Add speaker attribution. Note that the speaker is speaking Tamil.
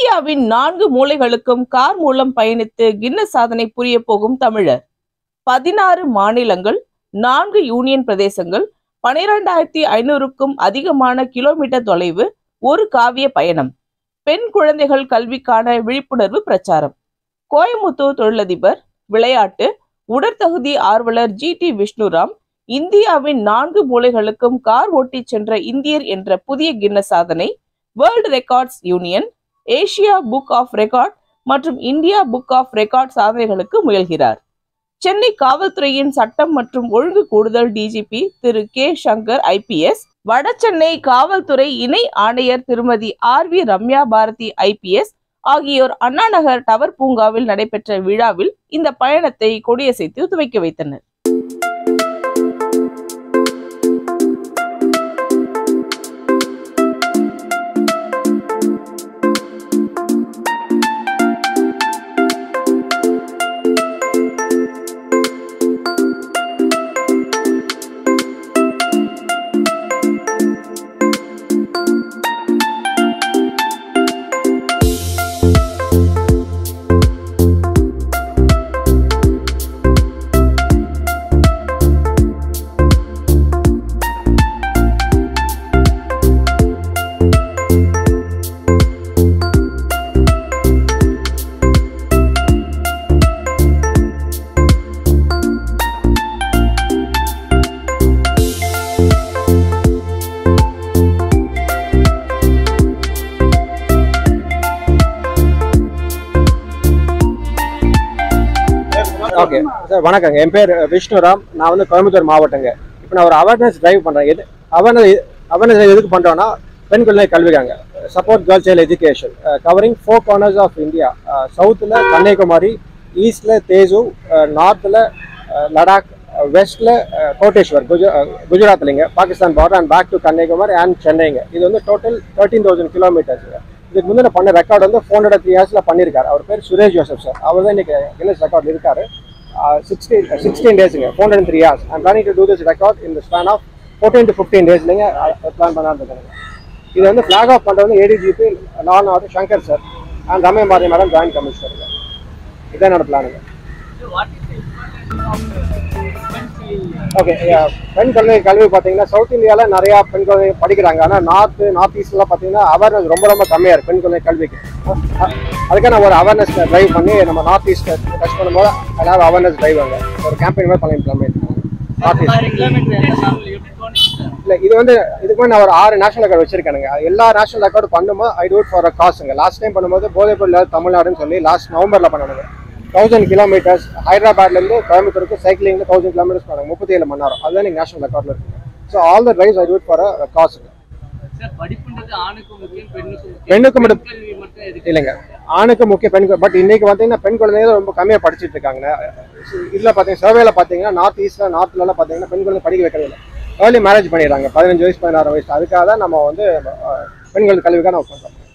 Speaker 1: இந்தியாவின் நான்கு மூலைகளுக்கும் கார் மூலம் பயணித்து கின்னஸ் சாதனை புரிய போகும் தமிழர் பதினாறு மாநிலங்கள் நான்கு யூனியன் பிரதேசங்கள் பனிரெண்டாயிரத்தி ஐநூறுக்கும் அதிகமான கிலோமீட்டர் தொலைவு ஒரு காவிய பயணம் பெண் குழந்தைகள் கல்விக்கான விழிப்புணர்வு பிரச்சாரம் கோயமுத்தூர் தொழிலதிபர் விளையாட்டு உடற்தகுதி ஆர்வலர் ஜி டி விஷ்ணுராம் இந்தியாவின் நான்கு மூலைகளுக்கும் கார் ஓட்டிச் சென்ற இந்தியர் என்ற புதிய கின்னஸ் சாதனை world records union Asia book of record மற்றும் இந்தியா புக் ஆஃப் ரெக்கார்ட் சாதனைகளுக்கு முயல்கிறார் சென்னை காவல்துறையின் சட்டம் மற்றும் ஒழுங்கு கூடுதல் டிஜிபி திரு கே சங்கர் ஐபிஎஸ் வடசென்னை காவல்துறை இணை ஆணையர் திருமதி R V Ramya Bharathi IPS ஆகியோர் அண்ணாநகர் டவர் பூங்காவில் நடைபெற்ற விழாவில் இந்த பயணத்தை கொடியசைத்து துவக்கி வைத்தனர்
Speaker 2: ஓகே சார் வணக்கங்க என் பேர் விஷ்ணுராம் நான் வந்து கோயம்புத்தூர் மாவட்டங்க இப்போ நான் ஒரு அவேர்னஸ் டிரைவ் பண்ணுறேன் எது அவேர்னஸ் அவேர்னஸ் எதுக்கு பண்ணுறோன்னா பெண் குழந்தை கல்விக்காங்க support girl child education covering four corners of India சவுத்தில் கன்னியாகுமரி ஈஸ்டில் தேசு நார்த்தில் லடாக் வெஸ்ட்டில் கோட்டேஸ்வர் குஜ குஜராத்லிங்க Pakistan border and back to Kanyakumari and சென்னைங்க இது வந்து டோட்டல் தேர்ட்டீன் தௌசண்ட் கிலோமீட்டர்ஸுங்க இதுக்கு முந்தின பண்ண ரெக்கார்ட் வந்து ஃபோர் ஹண்ட்ரட் த்ரீ இயர்ஸில் பண்ணியிருக்காரு அவர் பேர் சுரேஷ் ஜோசப் சார் அவர் தான் இன்னைக்கு கின்னஸ் ரெக்கார்ட் இருக்காரு சிக்ஸ்டீன் சிக்ஸ்டீன் டேஸுங்க four hundred three years I'm planning to do this record இந்த span of fourteen to fifteen டேஸ்லிங்க பிளான் பண்ணாருக்காங்க இது வந்து ஃபிளாக் ஆஃப் பண்ணுறது வந்து ஏடிஜிபி நான் R Shankar sir and Ramya Bharathi madam joint commissioner இதான் என்னோட பிளானுங்க ஓகே பெண் குழந்தை கல்வி பார்த்தீங்கன்னா சவுத் இந்தியாவில் நிறையா பெண் குழந்தை படிக்கிறாங்க ஆனால் நார்த் நார்த் ஈஸ்ட்லாம் பார்த்தீங்கன்னா அவேர்னஸ் ரொம்ப ரொம்ப கம்மியாக இருக்குது பெண் குழந்தை கல்விக்கு அ- அதுக்காக நான் ஒரு அவேர்னஸ் ட்ரைவ் பண்ணி நம்ம நார்த் ஈஸ்ட் டச் பண்ணும்போது அதாவது அவேர்னஸ் ட்ரைவ் அங்கே ஒரு கேம்பெயின் மாதிரி பண்ணிருக்கலாமே நார்த் ஈஸ்ட் இல்லை இது வந்து இதுக்கு முன்னாடி நான் ஒரு ஆறு நேஷனல் ரெக்கார்டு வச்சிருக்கேனுங்க அது எல்லா நேஷனல் ரெக்கார்டு பண்ணும்போது ஐ டூ ஃபார் அ காசுங்க லாஸ்ட் டைம் பண்ணும்போது போதைப்பொருள் தமிழ்நாடுன்னு சொல்லி லாஸ்ட் நவம்பரில் பண்ணணுங்க தௌசண்ட் கிலோமீட்டர்ஸ் ஹைதராபாத்லேருந்து கோயம்புத்தூருக்கு சைக்கிளிங் தௌசண்ட் கிலோமீட்டர்ஸ் பண்ணாங்க முப்பத்தி ஏழு மணி நேரம் அதுதான் நீங்கள் நேஷனல் ரெக்கார்டில் இருக்குங்க so all the drives I do for a காசுங்க
Speaker 3: சார் படிப்புன்றது ஆணுக்கும் முக்கியம் பெண்ணுக்கும் முக்கியம்
Speaker 2: பெண்ணுக்கு மட்டும்
Speaker 3: பெண் கல்வி மட்டும் எதுக்கு
Speaker 2: இல்லைங்க ஆணுக்கு முக்கிய பெண் பட் இன்னைக்கு பார்த்தீங்கன்னா பெண் குழந்தைங்க ரொம்ப கம்மியாக படிச்சுட்டு இருக்காங்க இதில் பார்த்தீங்கன்னா சர்வேல பார்த்தீங்கன்னா நார்த் ஈஸ்ட்ல நார்த்லலாம் பார்த்தீங்கன்னா பெண் குழந்தை படிக்க வைக்கிறது இல்லை ஏர்லி மேரேஜ் பண்ணிடுறாங்க பதினஞ்சு வயசு பதினாறு வயசு அதுக்காக தான் நம்ம வந்து அஹ், பெண்கள் கல்விக்காக நம்ம பண்ணுறோம்